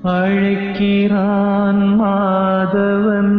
அழைக்கிறான் மாதவன்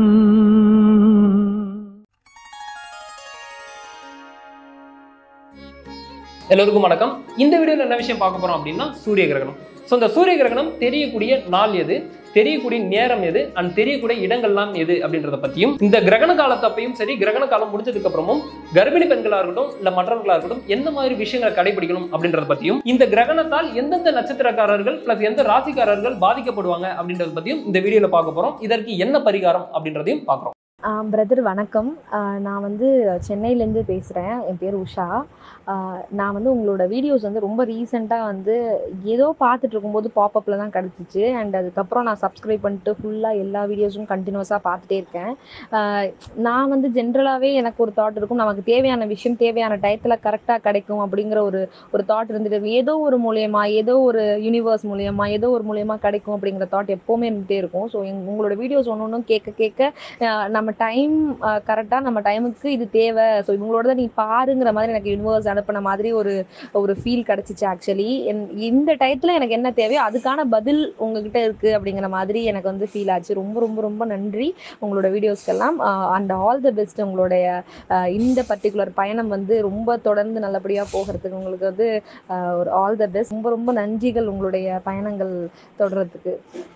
எல்லோருக்கும் வணக்கம் இந்த வீடியோவில் என்ன விஷயம் பார்க்க போறோம் அப்படின்னா சூரிய கிரகணம் ஸோ இந்த சூரிய கிரகணம் தெரியக்கூடிய நாள் எது தெரியக்கூடிய நேரம் எது அண்ட் தெரியக்கூடிய இடங்கள்லாம் எது அப்படின்றத பத்தியும் இந்த கிரகண காலத்தப்பையும் சரி கிரகண காலம் முடிஞ்சதுக்கு அப்புறமும் கர்ப்பிணி பெண்களா இருக்கட்டும் இல்ல மற்றவர்களா இருக்கட்டும் எந்த மாதிரி விஷயங்களை கடைபிடிக்கணும் அப்படின்றத பத்தியும் இந்த கிரகணத்தால் எந்தெந்த நட்சத்திரக்காரர்கள் பிளஸ் எந்த ராசிக்காரர்கள் பாதிக்கப்படுவாங்க அப்படின்றத பத்தியும் இந்த வீடியோல பார்க்க போறோம் இதற்கு என்ன பரிகாரம் அப்படின்றதையும் பார்க்குறோம் பிரதர் வணக்கம் ஆஹ் நான் வந்து சென்னையிலேருந்து பேசுகிறேன் என் பேர் உஷா ஆஹ் நான் வந்து உங்களோட வீடியோஸ் வந்து ரொம்ப ரீசெண்டாக வந்து ஏதோ பார்த்துட்டு இருக்கும்போது பாப்பப்பில் தான் கிடச்சிச்சு அண்ட் அதுக்கப்புறம் நான் சப்ஸ்கிரைப் பண்ணிட்டு ஃபுல்லாக எல்லா வீடியோஸும் கண்டினியூஸாக பார்த்துட்டே இருக்கேன் ஆஹ் நான் வந்து ஜென்ரலாகவே எனக்கு ஒரு தாட் இருக்கும் நமக்கு தேவையான விஷயம் தேவையான டயத்தில் கரெக்டாக கிடைக்கும் அப்படிங்கிற ஒரு ஒரு தாட் இருந்துட்டு இருக்கும். ஏதோ ஒரு மூலியமா ஏதோ ஒரு யூனிவர்ஸ் மூலியமா ஏதோ ஒரு மூலியமா கிடைக்கும் அப்படிங்கிற தாட் எப்போவுமே இருந்துகிட்டே இருக்கும் ஸோ உங்களோட வீடியோஸ் ஒன்று ஒன்றும் கேட்க கேட்க ஆஹ் நம்ம டைம் கரெக்டாக நம்ம டைமுக்கு இது தேவை ஸோ இவங்களோட தான் நீ பாருங்கிற மாதிரி எனக்கு யூனிவர்ஸ் அனுப்பின மாதிரி ஒரு ஒரு ஃபீல் கிடச்சிச்சு ஆக்சுவலி இந்த டயத்தில் எனக்கு என்ன தேவையோ அதுக்கான பதில் உங்ககிட்ட இருக்குது அப்படிங்கிற மாதிரி எனக்கு வந்து ஃபீல் ஆச்சு ரொம்ப ரொம்ப ரொம்ப நன்றி உங்களோட வீடியோஸ்க்கெல்லாம் அண்ட் ஆல் தி பெஸ்ட் உங்களுடைய ஆஹ் இந்த பர்டிகுலர் பயணம் வந்து ரொம்ப தொடர்ந்து நல்லபடியாக போகிறதுக்கு உங்களுக்கு வந்து ஆஹ் ஒரு ஆல் த பெஸ்ட் ரொம்ப ரொம்ப நன்றிகள் உங்களுடைய பயணங்கள் தொடர்றதுக்கு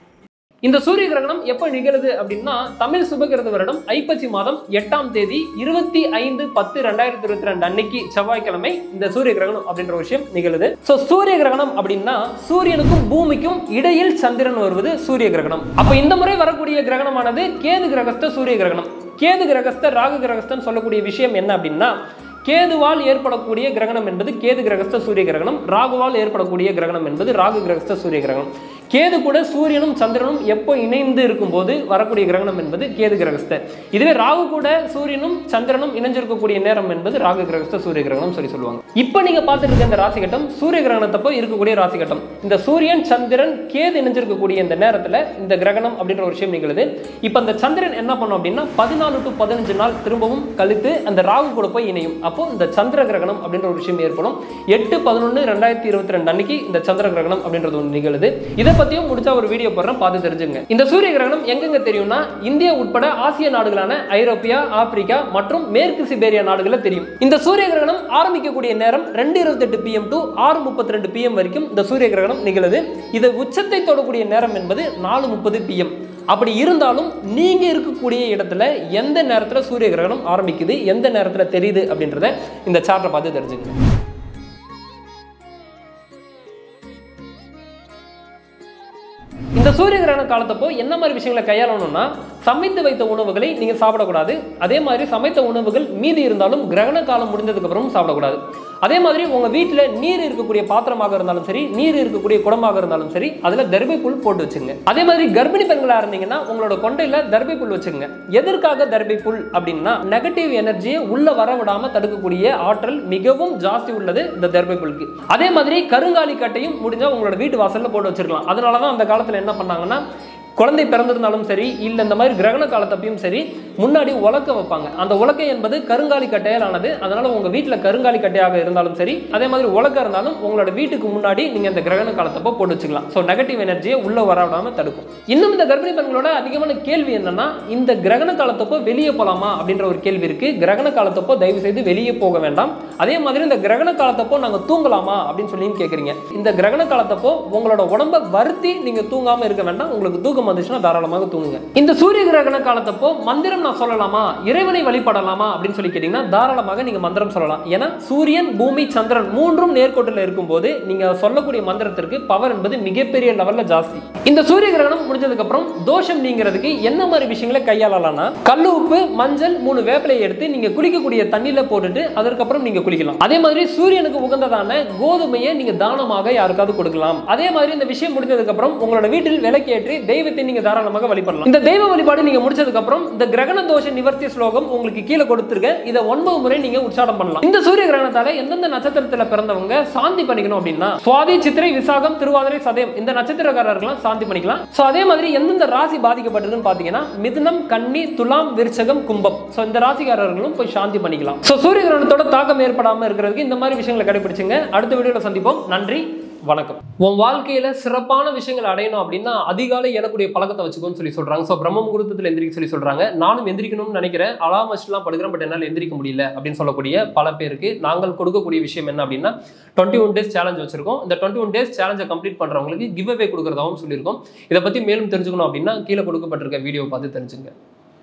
இந்த சூரிய கிரகணம் எப்போ நிகழுது அப்படின்னா தமிழ் சுபகிருத வருடம் ஐப்பசி மாதம் எட்டாம் தேதி இருபத்தி ஐந்து பத்து ரெண்டாயிரத்தி இருபத்தி ரெண்டு அன்னைக்கு செவ்வாய்க்கிழமை இந்த சூரிய கிரகணம் அப்படின்ற ஒரு விஷயம் நிகழுது ஸோ சூரிய கிரகணம் அப்படின்னா சூரியனுக்கும் பூமிக்கும் இடையில் சந்திரன் வருவது சூரிய கிரகணம் அப்போ இந்த முறை வரக்கூடிய கிரகணமானது கேது கிரகஸ்த சூரிய கிரகணம் கேது கிரகஸ்த ராகு கிரகஸ்தன் சொல்லக்கூடிய விஷயம் என்ன அப்படின்னா கேதுவால் ஏற்படக்கூடிய கிரகணம் என்பது கேது கிரகஸ்த சூரிய கிரகணம் ராகுவால் ஏற்படக்கூடிய கிரகணம் என்பது ராகு கிரகஸ்த சூரிய கிரகணம் கேது கூட சூரியனும் சந்திரனும் எப்போ இணைந்து இருக்கும்போது வரக்கூடிய கிரகணம் என்பது கேது கிரகஸ்த இதுவே ராகு கூட சூரியனும் சந்திரனும் இணைஞ்சிருக்கக்கூடிய நேரம் என்பது ராகு கிரகஸ்த சூரிய கிரகணம் சொல்லி சொல்லுவாங்க இப்போ நீங்க பார்த்துட்டு இருக்க இந்த ராசி கட்டம் சூரிய கிரகணத்தப்போ இருக்கக்கூடிய ராசி கட்டம் இந்த சூரியன் சந்திரன் கேது இணைஞ்சிருக்கக்கூடிய இந்த நேரத்துல இந்த கிரகணம் அப்படின்ற ஒரு விஷயம் நிகழுது இப்போ அந்த சந்திரன் என்ன பண்ணும் அப்படின்னா பதினாலு டு பதினஞ்சு நாள் திரும்பவும் கழித்து அந்த ராகு கூட போய் இணையும் அப்போ இந்த சந்திர கிரகணம் அப்படின்ற ஒரு விஷயம் ஏற்படும் எட்டு பதினொன்று ரெண்டாயிரத்தி இருபத்தி ரெண்டு அன்னைக்கு இந்த சந்திர கிரகணம் அப்படின்றது ஒன்று நிகழுது இதை பத்தியும் முடிச்சா ஒரு வீடியோ போடுறேன் பார்த்து தெரிஞ்சுங்க இந்த சூரிய கிரகணம் எங்கெங்க தெரியும்னா இந்தியா உட்பட ஆசிய நாடுகளான ஐரோப்பியா ஆப்பிரிக்கா மற்றும் மேற்கு சிபேரியா நாடுகளில் தெரியும் இந்த சூரிய கிரகணம் ஆரம்பிக்கக்கூடிய நேரம் ரெண்டு இருபத்தெட்டு பிஎம் டு ஆறு முப்பத்தி ரெண்டு பிஎம் வரைக்கும் இந்த சூரிய கிரகணம் நிகழுது இது உச்சத்தை தொடக்கூடிய நேரம் என்பது நாலு முப்பது பிஎம் அப்படி இருந்தாலும் நீங்க இருக்கக்கூடிய இடத்துல எந்த நேரத்துல சூரிய கிரகணம் ஆரம்பிக்குது எந்த நேரத்துல தெரியுது அப்படின்றத இந்த சார்ட்டை பார்த்து தெரிஞ்சுக்கணும் இந்த சூரிய கிரகண காலத்தப்போ என்ன மாதிரி விஷயங்களை கையாளணும்னா சமைத்து வைத்த உணவுகளை நீங்க சாப்பிடக்கூடாது அதே மாதிரி சமைத்த உணவுகள் மீதி இருந்தாலும் கிரகண காலம் முடிஞ்சதுக்கு அப்புறமும் சாப்பிடக்கூடாது அதே மாதிரி உங்க வீட்டில் நீர் இருக்கக்கூடிய பாத்திரமாக இருந்தாலும் சரி நீர் இருக்கக்கூடிய குடமாக இருந்தாலும் சரி அதுல தர்பை புல் போட்டு வச்சுங்க அதே மாதிரி கர்ப்பிணி பெண்களா இருந்தீங்கன்னா உங்களோட கொண்டையில தர்பை புல் வச்சுங்க எதற்காக தர்பை புல் அப்படின்னா நெகட்டிவ் எனர்ஜியை உள்ள வர விடாம தடுக்கக்கூடிய ஆற்றல் மிகவும் ஜாஸ்தி உள்ளது இந்த தர்பை புல்க்கு அதே மாதிரி கருங்காலி கட்டையும் முடிஞ்சா உங்களோட வீட்டு வாசல்ல போட்டு வச்சிருக்கலாம் அதனால தான் அந்த காலத்துல என்ன பண்ணாங்கன்னா குழந்தை பிறந்திருந்தாலும் சரி இல்லை இந்த மாதிரி கிரகண காலத்தப்பையும் சரி முன்னாடி உலக்க வைப்பாங்க அந்த உலக்கை என்பது கருங்காலி கட்டையால் ஆனது அதனால உங்க வீட்டில் கருங்காலி கட்டையாக இருந்தாலும் சரி அதே மாதிரி உலக்க இருந்தாலும் உங்களோட வீட்டுக்கு முன்னாடி நீங்க இந்த கிரகண காலத்தப்போ போட்டு வச்சுக்கலாம் ஸோ நெகட்டிவ் எனர்ஜியை உள்ள வராவிடாம தடுக்கும் இன்னும் இந்த கர்ப்பிணி பெண்களோட அதிகமான கேள்வி என்னன்னா இந்த கிரகண காலத்தப்போ வெளியே போலாமா அப்படின்ற ஒரு கேள்வி இருக்கு கிரகண காலத்தப்போ தயவு செய்து வெளியே போக வேண்டாம் அதே மாதிரி இந்த கிரகண காலத்தப்போ நாங்க தூங்கலாமா அப்படின்னு சொல்லி கேட்குறீங்க இந்த கிரகண காலத்தப்போ உங்களோட உடம்ப வருத்தி நீங்க தூங்காம இருக்க வேண்டாம் உங்களுக்கு தூக்கம் வந்துச்சுன்னா தாராளமாக தூங்குங்க இந்த சூரிய கிரகண காலத்தப்போ மந்திரம் நான் சொல்லலாமா இறைவனை வழிபடலாமா அப்படின்னு சொல்லி கேட்டீங்கன்னா தாராளமாக நீங்க மந்திரம் சொல்லலாம் ஏன்னா சூரியன் பூமி சந்திரன் மூன்றும் நேர்கோட்டில் இருக்கும்போது நீங்க சொல்லக்கூடிய மந்திரத்திற்கு பவர் என்பது மிகப்பெரிய லெவல்ல ஜாஸ்தி இந்த சூரிய கிரகணம் முடிஞ்சதுக்கு அப்புறம் தோஷம் நீங்கிறதுக்கு என்ன மாதிரி விஷயங்களை கையாளலாம்னா கல்லு உப்பு மஞ்சள் மூணு வேப்பிலையை எடுத்து நீங்க குளிக்கக்கூடிய தண்ணியில போட்டுட்டு அதற்கப்புறம் நீங்க குளிக்கலாம் அதே மாதிரி சூரியனுக்கு உகந்ததான கோதுமையை நீங்க தானமாக யாருக்காவது கொடுக்கலாம் அதே மாதிரி இந்த விஷயம் முடிஞ்சதுக்கு அப்புறம் உங்களோட வீட்டில் விளக்கேற்றி தெய்வத்தை நீங்க தாராளமாக வழிபடலாம் இந்த தெய்வ வழிபாடு நீங்க முடிச்சதுக்கு அப்புறம் இந்த கிரகண தோஷ நிவர்த்தி ஸ்லோகம் உங்களுக்கு கீழே கொடுத்துருக்கேன் இதை ஒன்பது முறை நீங்க உச்சாரம் பண்ணலாம் இந்த சூரிய கிரகணத்தால எந்தெந்த நட்சத்திரத்துல பிறந்தவங்க சாந்தி பண்ணிக்கணும் அப்படின்னா சுவாதி சித்திரை விசாகம் திருவாதிரை சதயம் இந்த நட்சத்திரக்காரர்கள்லாம் சாந்தி பண்ணிக்கலாம் சோ அதே மாதிரி எந்தெந்த ராசி பாதிக்கப்பட்டிருக்குன்னு பாத்தீங்கன்னா மிதுனம் கன்னி துலாம் விருச்சகம் கும்பம் சோ இந்த ராசிக்காரர்களும் போய் சாந்தி பண்ணிக்கலாம் சோ சூரிய கிரகணத்தோட தாக்கம் ஏற்படாம இருக்கிறதுக்கு இந்த மாதிரி விஷயங்களை கடைபிடிச்சுங்க அடுத்த வீடியோல சந்திப்போம் நன்றி வணக்கம் உன் வாழ்க்கையில சிறப்பான விஷயங்கள் அடையணும் அப்படின்னா அதிகாலை எழக்கூடிய பழக்கத்தை வச்சுக்கோன்னு சொல்லி சொல்றாங்க ஸோ பிரம்ம முகூர்த்தத்தில் எந்திரிக்க சொல்லி சொல்றாங்க நானும் எந்திரிக்கணும்னு நினைக்கிறேன் அலாம் வச்சுலாம் படுக்கிறேன் பட் என்னால் எந்திரிக்க முடியல அப்படின்னு சொல்லக்கூடிய பல பேருக்கு நாங்கள் கொடுக்கக்கூடிய விஷயம் என்ன அப்படின்னா டுவெண்ட்டி ஒன் டேஸ் சேலஞ்ச் வச்சிருக்கோம் இந்த டுவெண்ட்டி ஒன் டேஸ் சேலஞ்சை கம்ப்ளீட் பண்றவங்களுக்கு கிவ் அவே கொடுக்குறதாவும் சொல்லியிருக்கோம் இதை பத்தி மேலும் தெரிஞ்சுக்கணும் அப்படின்னா கீழே கொடுக்கப்பட்டிருக்க வீடியோ பார்த்து தெரிஞ்சுங்க